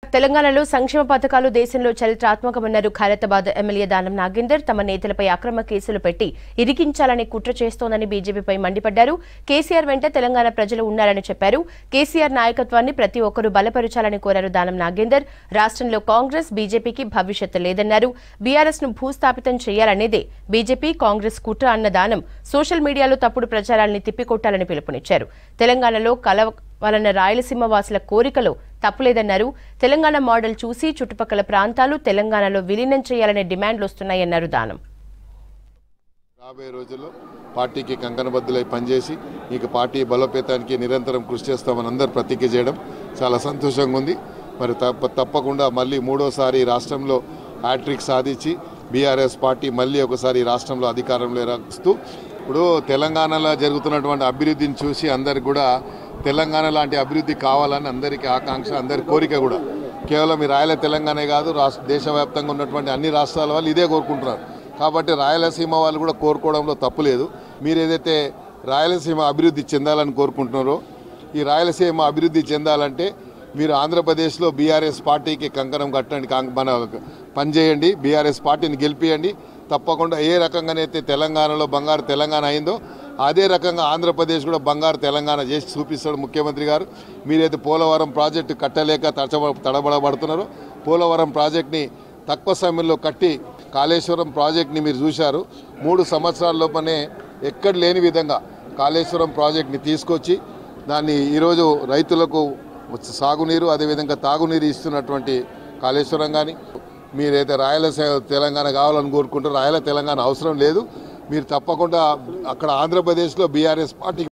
తెలంగాణలో సంక్షేమ పథకాలు దేశంలో చరిత్రాత్మకమన్నారు ఖైరతాబాద్ ఎమ్మెల్యే దానం నాగేందర్ తమ నేతలపై అక్రమ కేసులు పెట్టి ఇరికించాలని కుట్ర చేస్తోందని బీజేపీపై మండిపడ్డారు కేసీఆర్ వెంట తెలంగాణ ప్రజలు ఉన్నారని చెప్పారు కేసీఆర్ నాయకత్వాన్ని ప్రతి ఒక్కరూ బలపరచాలని కోరారు దానం నాగేందర్ రాష్ట్రంలో కాంగ్రెస్ బీజేపీకి భవిష్యత్తు లేదన్నారు బీఆర్ఎస్ ను భూస్థాపితం చేయాలనేదే బీజేపీ కాంగ్రెస్ కుట్ర అన్న దానం సోషల్ మీడియాలో తప్పుడు ప్రచారాల్ని తిప్పికొట్టాలని పిలుపునిచ్చారు తెలంగాణలో కల వలన రాయలసీమ వాసుల కోరికలో తప్పులేదన్నారు తెలంగాణ మోడల్ చూసి చుట్టుపక్కల ప్రాంతాలు తెలంగాణలో విలీనం చేయాలనే డిమాండ్లు వస్తున్నాయన్నారు దానం రాబోయే రోజుల్లో పార్టీకి కంకణబద్దులై పనిచేసి ఇక పార్టీ బలోపేతానికి నిరంతరం కృషి చేస్తామని అందరు ప్రతిజ్ఞ చేయడం చాలా సంతోషంగా ఉంది మరి తప్ప తప్పకుండా మళ్ళీ మూడోసారి రాష్ట్రంలో హ్యాట్రిక్ సాధించి బీఆర్ఎస్ పార్టీ మళ్ళీ ఒకసారి రాష్ట్రంలో అధికారంలో రాస్తూ ఇప్పుడు తెలంగాణలో జరుగుతున్నటువంటి అభివృద్ధిని చూసి అందరికి కూడా తెలంగాణ లాంటి అభివృద్ధి కావాలని అందరికీ ఆకాంక్ష అందరి కోరిక కూడా కేవలం ఈ రాయల తెలంగాణే కాదు రాష్ట్ర దేశవ్యాప్తంగా ఉన్నటువంటి అన్ని రాష్ట్రాల వాళ్ళు ఇదే కోరుకుంటున్నారు కాబట్టి రాయలసీమ వాళ్ళు కూడా కోరుకోవడంలో తప్పు లేదు మీరు ఏదైతే రాయలసీమ అభివృద్ధి చెందాలని కోరుకుంటున్నారో ఈ రాయలసీమ అభివృద్ధి చెందాలంటే మీరు ఆంధ్రప్రదేశ్లో బీఆర్ఎస్ పార్టీకి కంకణం కట్టండి కాంగ్- మన పనిచేయండి బీఆర్ఎస్ పార్టీని గెలిపియండి తప్పకుండా ఏ రకంగానైతే తెలంగాణలో బంగారు తెలంగాణ అయిందో అదే రకంగా ఆంధ్రప్రదేశ్ కూడా బంగారు తెలంగాణ చేసి చూపిస్తాడు ముఖ్యమంత్రి గారు మీరైతే పోలవరం ప్రాజెక్టు కట్టలేక తడబ తడబడబడుతున్నారో పోలవరం ప్రాజెక్ట్ని తక్కువ సమయంలో కట్టి కాళేశ్వరం ప్రాజెక్ట్ని మీరు చూశారు మూడు సంవత్సరాల లోపనే ఎక్కడ లేని విధంగా కాళేశ్వరం ప్రాజెక్ట్ని తీసుకొచ్చి దాన్ని ఈరోజు రైతులకు సాగునీరు అదేవిధంగా తాగునీరు ఇస్తున్నటువంటి కాళేశ్వరం కానీ మీరైతే రాయలసీమ తెలంగాణ కావాలని కోరుకుంటారు రాయల తెలంగాణ అవసరం లేదు మీరు తప్పకుండా అక్కడ ఆంధ్రప్రదేశ్లో బీఆర్ఎస్ పార్టీ